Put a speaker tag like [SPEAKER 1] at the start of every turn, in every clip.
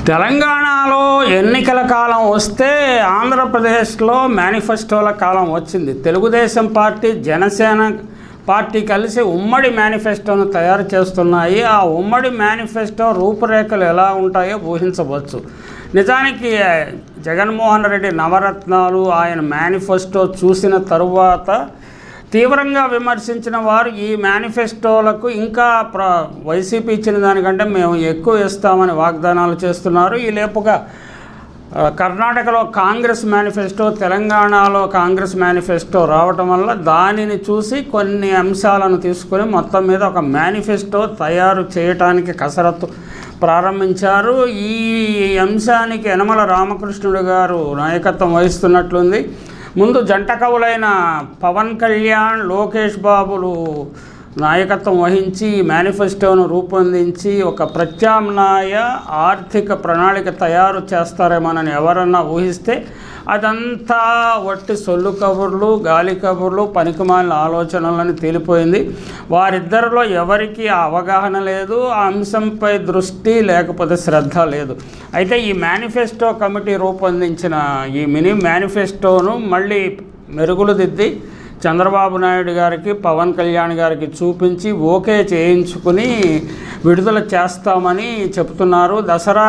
[SPEAKER 1] తెలంగాణలో ఎన్నికల కాలం వస్తే ఆంధ్రప్రదేశ్లో మేనిఫెస్టోల కాలం వచ్చింది తెలుగుదేశం పార్టీ జనసేన పార్టీ కలిసి ఉమ్మడి మేనిఫెస్టోను తయారు చేస్తున్నాయి ఆ ఉమ్మడి మేనిఫెస్టో రూపురేఖలు ఎలా ఉంటాయో ఊహించవచ్చు నిజానికి జగన్మోహన్ రెడ్డి నవరత్నాలు ఆయన మేనిఫెస్టో చూసిన తరువాత తీవ్రంగా విమర్శించిన వారు ఈ మేనిఫెస్టోలకు ఇంకా ప్ర వైసీపీ ఇచ్చిన దానికంటే మేము ఎక్కువ ఇస్తామని వాగ్దానాలు చేస్తున్నారు ఈ లేపుగా ఆ, కర్ణాటకలో కాంగ్రెస్ మేనిఫెస్టో తెలంగాణలో కాంగ్రెస్ మేనిఫెస్టో రావటం వల్ల దానిని చూసి కొన్ని అంశాలను తీసుకొని మొత్తం మీద ఒక మేనిఫెస్టో తయారు చేయటానికి కసరత్తు ప్రారంభించారు ఈ అంశానికి యనమల రామకృష్ణుడు గారు నాయకత్వం వహిస్తున్నట్లుంది ముందు జంట కవులైన పవన్ కళ్యాణ్ లోకేష్ బాబులు నాయకత్వం వహించి ఈ మేనిఫెస్టోను రూపొందించి ఒక ప్రత్యామ్నాయ ఆర్థిక ప్రణాళిక తయారు చేస్తారేమోనని ఎవరన్నా ఊహిస్తే అదంతా వట్టి సొల్లు కబుర్లు గాలి కబుర్లు పనికిమాలిన ఆలోచనలని తేలిపోయింది వారిద్దరిలో ఎవరికి ఆ అవగాహన లేదు ఆ అంశంపై దృష్టి లేకపోతే శ్రద్ధ లేదు అయితే ఈ మేనిఫెస్టో కమిటీ రూపొందించిన ఈ మినీ మేనిఫెస్టోను మళ్ళీ మెరుగులు దిద్ది చంద్రబాబు నాయుడు గారికి పవన్ కళ్యాణ్ గారికి చూపించి ఓకే చేయించుకుని విడుదల చేస్తామని చెప్తున్నారు దసరా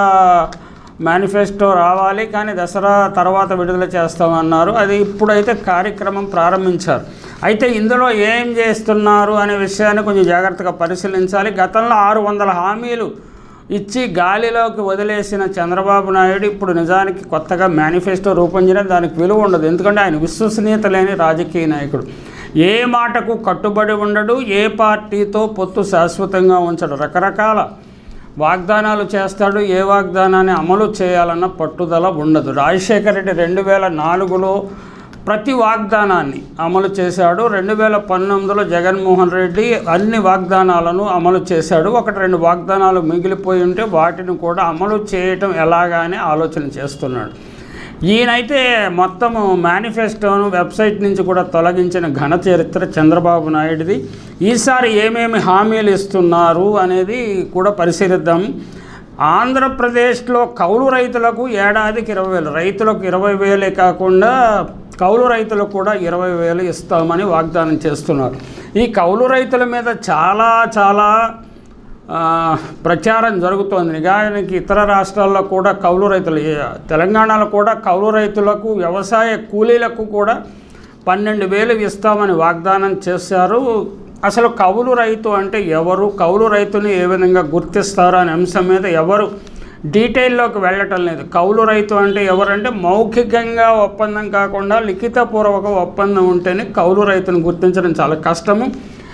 [SPEAKER 1] మేనిఫెస్టో రావాలి కానీ దసరా తర్వాత విడుదల చేస్తామన్నారు అది ఇప్పుడైతే కార్యక్రమం ప్రారంభించారు అయితే ఇందులో ఏం చేస్తున్నారు అనే విషయాన్ని కొంచెం జాగ్రత్తగా పరిశీలించాలి గతంలో ఆరు వందల హామీలు ఇచ్చి గాలిలోకి వదిలేసిన చంద్రబాబు నాయుడు ఇప్పుడు నిజానికి కొత్తగా మేనిఫెస్టో రూపొందిన దానికి విలువ ఉండదు ఎందుకంటే ఆయన విశ్వసనీయత లేని రాజకీయ నాయకుడు ఏ మాటకు కట్టుబడి ఉండడు ఏ పార్టీతో పొత్తు శాశ్వతంగా ఉంచడు రకరకాల వాగ్దానాలు చేస్తాడు ఏ వాగ్దానాన్ని అమలు చేయాలన్న పట్టుదల ఉండదు రాజశేఖర రెడ్డి రెండు వేల నాలుగులో ప్రతి వాగ్దానాన్ని అమలు చేశాడు రెండు వేల పంతొమ్మిదిలో జగన్మోహన్ రెడ్డి అన్ని వాగ్దానాలను అమలు చేశాడు ఒకటి రెండు వాగ్దానాలు మిగిలిపోయి ఉంటే వాటిని కూడా అమలు చేయటం ఎలాగానే ఆలోచన చేస్తున్నాడు ఈయనైతే మొత్తము మేనిఫెస్టోను వెబ్సైట్ నుంచి కూడా తొలగించిన ఘన చరిత్ర చంద్రబాబు నాయుడిది ఈసారి ఏమేమి హామీలు ఇస్తున్నారు అనేది కూడా పరిశీలిద్దాం ఆంధ్రప్రదేశ్లో కౌలు రైతులకు ఏడాదికి ఇరవై వేలు రైతులకు ఇరవై వేలే కాకుండా కౌలు రైతులకు కూడా ఇరవై వేలు ఇస్తామని వాగ్దానం చేస్తున్నారు ఈ కౌలు రైతుల మీద చాలా చాలా ఆ, ప్రచారం జరుగుతోంది నిజానికి ఇతర రాష్ట్రాల్లో కూడా కౌలు రైతులు ఏ- తెలంగాణలో కూడా కౌలు రైతులకు వ్యవసాయ కూలీలకు కూడా పన్నెండు వేలు ఇస్తామని వాగ్దానం చేశారు అసలు కౌలు రైతు అంటే ఎవరు కౌలు రైతుని ఏ విధంగా గుర్తిస్తారు అనే అంశం మీద ఎవరు డీటెయిల్లోకి వెళ్ళటం లేదు కౌలు రైతు అంటే ఎవరంటే మౌఖికంగా ఒప్పందం కాకుండా లిఖితపూర్వక ఒప్పందం ఉంటేనే కౌలు రైతును గుర్తించడం చాలా కష్టము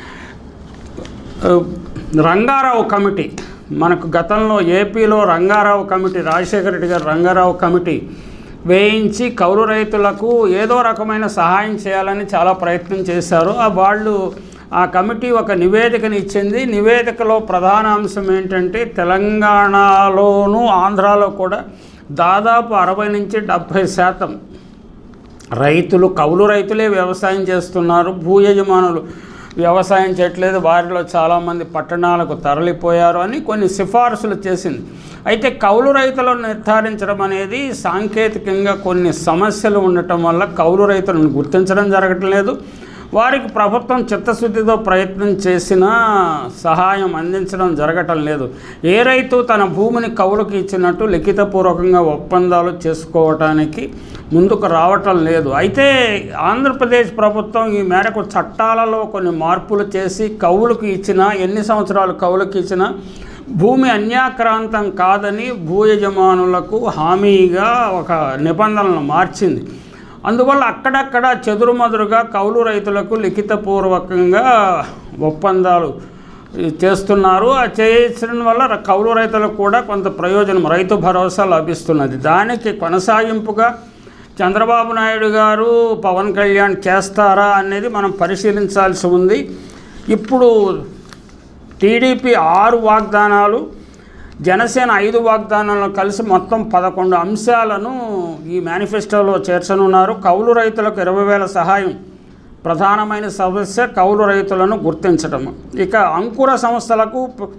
[SPEAKER 1] ఆ, రంగారావు కమిటీ మనకు గతంలో ఏపీలో రంగారావు కమిటీ రాజశేఖర రెడ్డి గారు రంగారావు కమిటీ వేయించి కౌలు రైతులకు ఏదో రకమైన సహాయం చేయాలని చాలా ప్రయత్నం చేశారు ఆ వాళ్ళు ఆ కమిటీ ఒక నివేదికని ఇచ్చింది నివేదికలో ప్రధాన అంశం ఏంటంటే తెలంగాణలోను ఆంధ్రాలో కూడా దాదాపు అరవై నుంచి డెబ్భై శాతం రైతులు కౌలు రైతులే వ్యవసాయం చేస్తున్నారు భూ యజమానులు వ్యవసాయం చేయట్లేదు వారిలో చాలామంది పట్టణాలకు తరలిపోయారు అని కొన్ని సిఫార్సులు చేసింది అయితే కౌలు రైతులను నిర్ధారించడం అనేది సాంకేతికంగా కొన్ని సమస్యలు ఉండటం వల్ల కౌలు రైతులను గుర్తించడం జరగటం లేదు వారికి ప్రభుత్వం చిత్తశుద్ధితో ప్రయత్నం చేసినా సహాయం అందించడం జరగటం లేదు ఏ రైతు తన భూమిని కౌలుకి ఇచ్చినట్టు లిఖితపూర్వకంగా ఒప్పందాలు చేసుకోవటానికి ముందుకు రావటం లేదు అయితే ఆంధ్రప్రదేశ్ ప్రభుత్వం ఈ మేరకు చట్టాలలో కొన్ని మార్పులు చేసి కౌలుకు ఇచ్చిన ఎన్ని సంవత్సరాలు కౌలుకి ఇచ్చినా భూమి అన్యాక్రాంతం కాదని భూ యజమానులకు హామీగా ఒక నిబంధనలను మార్చింది అందువల్ల అక్కడక్కడ చెదురుమదురుగా కౌలు రైతులకు లిఖితపూర్వకంగా ఒప్పందాలు చేస్తున్నారు ఆ చేయించడం వల్ల ర- కౌలు రైతులకు కూడా కొంత ప్రయోజనం రైతు భరోసా లభిస్తున్నది దానికి కొనసాగింపుగా చంద్రబాబు నాయుడు గారు పవన్ కళ్యాణ్ చేస్తారా అనేది మనం పరిశీలించాల్సి ఉంది ఇప్పుడు టీడీపీ ఆరు వాగ్దానాలు జనసేన ఐదు వాగ్దానాలను కలిసి మొత్తం పదకొండు అంశాలను ఈ మేనిఫెస్టోలో చేర్చనున్నారు కౌలు రైతులకు ఇరవై వేల సహాయం ప్రధానమైన సమస్య కౌలు రైతులను గుర్తించడం ఇక అంకుర సంస్థలకు ప-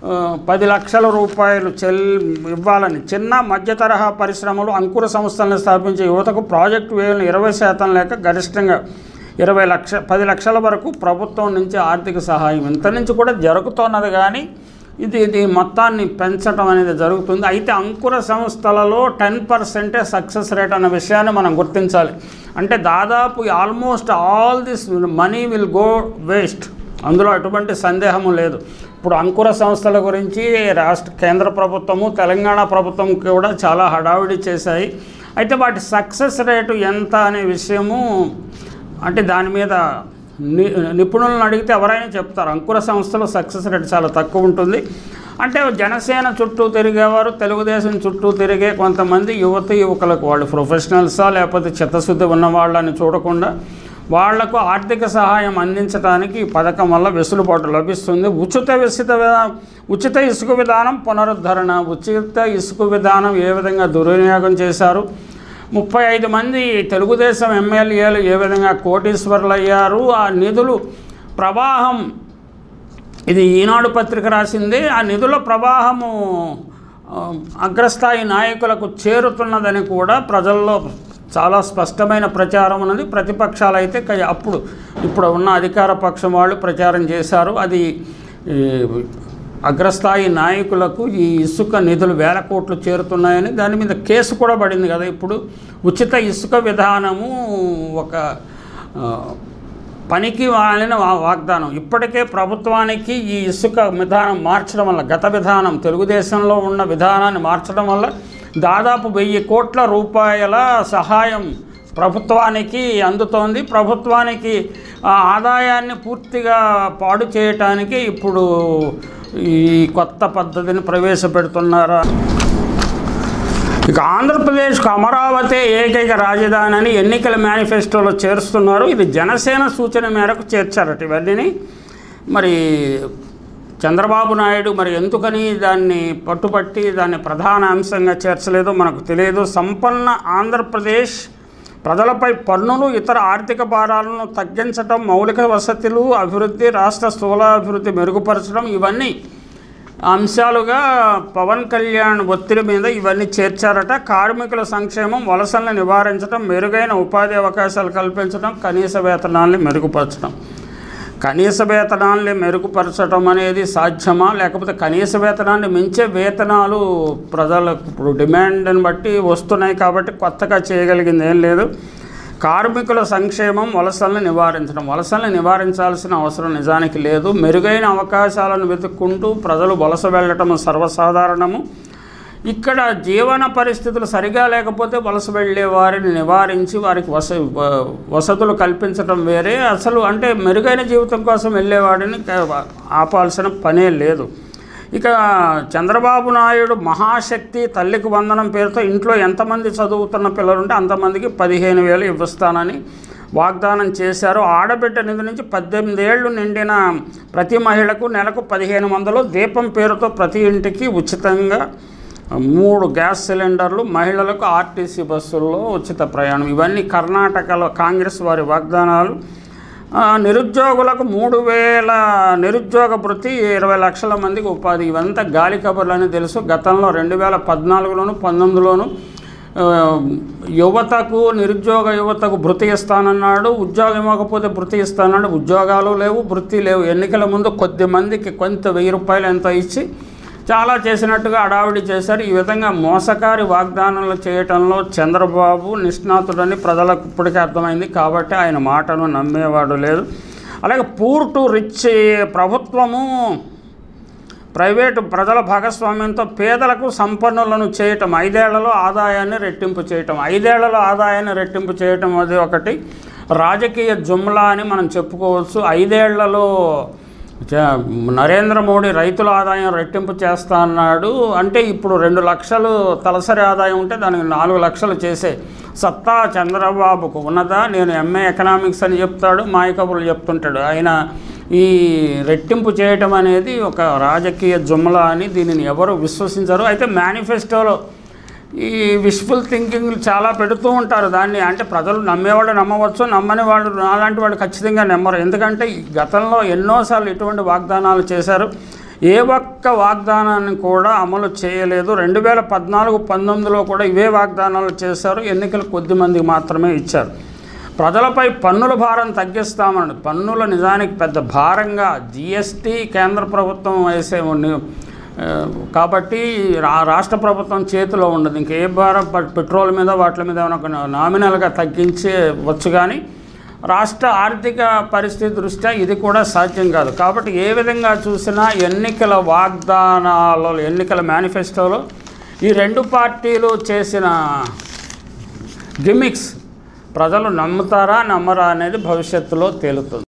[SPEAKER 1] ఆ, పది లక్షల రూపాయలు చెల్ ఇవ్వాలని చిన్న మధ్య తరహా పరిశ్రమలు అంకుర సంస్థలను స్థాపించే యువతకు ప్రాజెక్టు వ్యయం ఇరవై శాతం లేక గరిష్టంగా ఇరవై లక్ష పది లక్షల వరకు ప్రభుత్వం నుంచి ఆర్థిక సహాయం ఇంత నుంచి కూడా జరుగుతున్నది కానీ ఇది ఇది మొత్తాన్ని పెంచడం అనేది జరుగుతుంది అయితే అంకుర సంస్థలలో టెన్ పర్సెంటే సక్సెస్ రేట్ అన్న విషయాన్ని మనం గుర్తించాలి అంటే దాదాపు almost all this money will go waste అందులో ఎటువంటి సందేహము లేదు ఇప్పుడు అంకుర సంస్థల గురించి రాష్ట్ర కేంద్ర ప్రభుత్వము తెలంగాణ ప్రభుత్వం కూడా చాలా హడావిడి చేశాయి అయితే వాటి సక్సెస్ రేటు ఎంత అనే విషయము అంటే దాని మీద ని నిపుణులను అడిగితే ఎవరైనా చెప్తారు అంకుర సంస్థలో సక్సెస్ రేట్ చాలా తక్కువ ఉంటుంది అంటే జనసేన చుట్టూ తిరిగేవారు తెలుగుదేశం చుట్టూ తిరిగే కొంతమంది యువత యువకులకు వాళ్ళు ప్రొఫెషనల్సా లేకపోతే చిత్తశుద్ధి ఉన్న వాళ్ళని చూడకుండా వాళ్లకు ఆర్థిక సహాయం అందించడానికి ఈ పథకం వల్ల వెసులుబాటు లభిస్తుంది ఉచిత విసిత విధా- ఉచిత ఇసుక విధానం పునరుద్ధరణ ఉచిత ఇసుక విధానం ఏ విధంగా దుర్వినియోగం చేశారు ముప్పై ఐదు మంది తెలుగుదేశం ఎమ్మెల్యేలు ఏ విధంగా కోటీశ్వరులు అయ్యారు ఆ నిధులు ప్రవాహం ఇది ఈనాడు పత్రిక రాసింది ఆ నిధుల ప్రవాహము ఆ, అగ్రస్థాయి నాయకులకు చేరుతున్నదని కూడా ప్రజల్లో చాలా స్పష్టమైన ప్రచారం ఉన్నది ప్రతిపక్షాలు అయితే క- అప్పుడు ఇప్పుడు ఉన్న అధికార పక్షం వాళ్ళు ప్రచారం చేశారు అది ఈ, అగ్రస్థాయి నాయకులకు ఈ ఇసుక నిధులు వేల కోట్లు చేరుతున్నాయని దాని మీద కేసు కూడా పడింది కదా ఇప్పుడు ఉచిత ఇసుక విధానము ఒక ఆ, పనికి వాలిన వా- వాగ్దానం ఇప్పటికే ప్రభుత్వానికి ఈ ఇసుక విధానం మార్చడం వల్ల గత విధానం తెలుగుదేశంలో ఉన్న విధానాన్ని మార్చడం వల్ల దాదాపు వెయ్యి కోట్ల రూపాయల సహాయం ప్రభుత్వానికి అందుతోంది ప్రభుత్వానికి ఆ ఆదాయాన్ని పూర్తిగా పాడు చేయటానికి ఇప్పుడు ఈ కొత్త పద్ధతిని ప్రవేశపెడుతున్నారా ఇక ఆంధ్రప్రదేశ్కు అమరావతి ఏకైక రాజధాని అని ఎన్నికల మేనిఫెస్టోలో చేరుస్తున్నారు ఇది జనసేన సూచన మేరకు చేర్చారట ఇవన్నీ మరి చంద్రబాబు నాయుడు మరి ఎందుకని దాన్ని పట్టుపట్టి దాన్ని ప్రధాన అంశంగా చేర్చలేదో మనకు తెలియదు సంపన్న ఆంధ్రప్రదేశ్ ప్రజలపై పన్నులు ఇతర ఆర్థిక భారాలను తగ్గించటం మౌలిక వసతులు అభివృద్ధి రాష్ట్ర స్థూలాభివృద్ధి మెరుగుపరచడం ఇవన్నీ అంశాలుగా పవన్ కళ్యాణ్ ఒత్తిడి మీద ఇవన్నీ చేర్చారట కార్మికుల సంక్షేమం వలసలను నివారించడం మెరుగైన ఉపాధి అవకాశాలు కల్పించడం కనీస వేతనాల్ని మెరుగుపరచడం కనీస వేతనాల్ని మెరుగుపరచడం అనేది సాధ్యమా లేకపోతే కనీస వేతనాన్ని మించే వేతనాలు ప్రజలకు ఇప్పుడు డిమాండ్ని బట్టి వస్తున్నాయి కాబట్టి కొత్తగా చేయగలిగింది ఏం లేదు కార్మికుల సంక్షేమం వలసలను నివారించడం వలసలను నివారించాల్సిన అవసరం నిజానికి లేదు మెరుగైన అవకాశాలను వెతుక్కుంటూ ప్రజలు వలస వెళ్ళటం సర్వసాధారణము ఇక్కడ జీవన పరిస్థితులు సరిగా లేకపోతే వలస వెళ్ళే వారిని నివారించి వారికి వస వ- వసతులు కల్పించడం వేరే అసలు అంటే మెరుగైన జీవితం కోసం వెళ్ళేవాడిని క- ఆపాల్సిన పనే లేదు ఇక చంద్రబాబు నాయుడు మహాశక్తి తల్లికి వందనం పేరుతో ఇంట్లో ఎంతమంది చదువుతున్న పిల్లలు ఉంటే అంతమందికి పదిహేను వేలు ఇవ్వస్తానని వాగ్దానం చేశారు ఆడబిడ్డ నిధి నుంచి పద్దెనిమిది ఏళ్ళు నిండిన ప్రతి మహిళకు నెలకు పదిహేను వందలు దీపం పేరుతో ప్రతి ఇంటికి ఉచితంగా మూడు గ్యాస్ సిలిండర్లు మహిళలకు ఆర్టీసీ బస్సుల్లో ఉచిత ప్రయాణం ఇవన్నీ కర్ణాటకలో కాంగ్రెస్ వారి వాగ్దానాలు ఆ, నిరుద్యోగులకు మూడు వేల నిరుద్యోగ భృతి ఇరవై లక్షల మందికి ఉపాధి ఇవంతా గాలి కబుర్లు అని తెలుసు గతంలో రెండు వేల పద్నాలుగులోను పంతొమ్మిదిలోను ఆ, యువతకు నిరుద్యోగ యువతకు భృతి ఇస్తానన్నాడు ఉద్యోగం ఇవ్వకపోతే భృతి ఇస్తానన్నాడు ఉద్యోగాలు లేవు భృతి లేవు ఎన్నికల ముందు కొద్ది మందికి కొంత వెయ్యి రూపాయలు ఎంతో ఇచ్చి చాలా చేసినట్టుగా అడావిడి చేశారు ఈ విధంగా మోసకారి వాగ్దానాలు చేయటంలో చంద్రబాబు నిష్ణాతుడని ప్రజలకు ఇప్పటికే అర్థమైంది కాబట్టి ఆయన మాటను నమ్మేవాడు లేదు అలాగే పూర్ టు రిచ్ ప్రభుత్వము ప్రైవేటు ప్రజల భాగస్వామ్యంతో పేదలకు సంపన్నులను చేయటం ఐదేళ్లలో ఆదాయాన్ని రెట్టింపు చేయటం ఐదేళ్లలో ఆదాయాన్ని రెట్టింపు చేయటం అది ఒకటి రాజకీయ జుమ్లా అని మనం చెప్పుకోవచ్చు ఐదేళ్లలో చ- నరేంద్ర మోడీ రైతుల ఆదాయం రెట్టింపు చేస్తా అన్నాడు అంటే ఇప్పుడు రెండు లక్షలు తలసరి ఆదాయం ఉంటే దానికి నాలుగు లక్షలు చేసే సత్తా చంద్రబాబుకు ఉన్నదా నేను ఎంఏ ఎకనామిక్స్ అని చెప్తాడు మాయకబులు చెప్తుంటాడు ఆయన ఈ రెట్టింపు చేయటం అనేది ఒక రాజకీయ జుమ్మల అని దీనిని ఎవరు విశ్వసించరు అయితే మేనిఫెస్టోలో ఈ విష్ఫుల్ థింకింగ్ చాలా పెడుతూ ఉంటారు దాన్ని అంటే ప్రజలు నమ్మేవాళ్ళు నమ్మవచ్చు నమ్మని వాళ్ళు నాలాంటి వాళ్ళు ఖచ్చితంగా నమ్మరు ఎందుకంటే ఈ గతంలో ఎన్నోసార్లు ఇటువంటి వాగ్దానాలు చేశారు ఏ ఒక్క వాగ్దానాన్ని కూడా అమలు చేయలేదు రెండు వేల పద్నాలుగు పంతొమ్మిదిలో కూడా ఇవే వాగ్దానాలు చేశారు ఎన్నికలు కొద్ది మందికి మాత్రమే ఇచ్చారు ప్రజలపై పన్నుల భారం తగ్గిస్తామని పన్నులు నిజానికి పెద్ద భారంగా జిఎస్టీ కేంద్ర ప్రభుత్వం వేసే ఉన్ని- ఆ, కాబట్టి రా రాష్ట్ర ప్రభుత్వం చేతిలో ఉండదు ఇంకే భారం ప- పెట్రోల్ మీద వాటి మీద ఏమైనా ఒక నామినల్గా తగ్గించే వచ్చు కానీ రాష్ట్ర ఆర్థిక పరిస్థితి దృష్ట్యా ఇది కూడా సాధ్యం కాదు కాబట్టి ఏ విధంగా చూసినా ఎన్నికల వాగ్దానాలు ఎన్నికల మేనిఫెస్టోలో ఈ రెండు పార్టీలు చేసిన గిమిక్స్ ప్రజలు నమ్ముతారా నమ్మరా అనేది భవిష్యత్తులో తేలుతుంది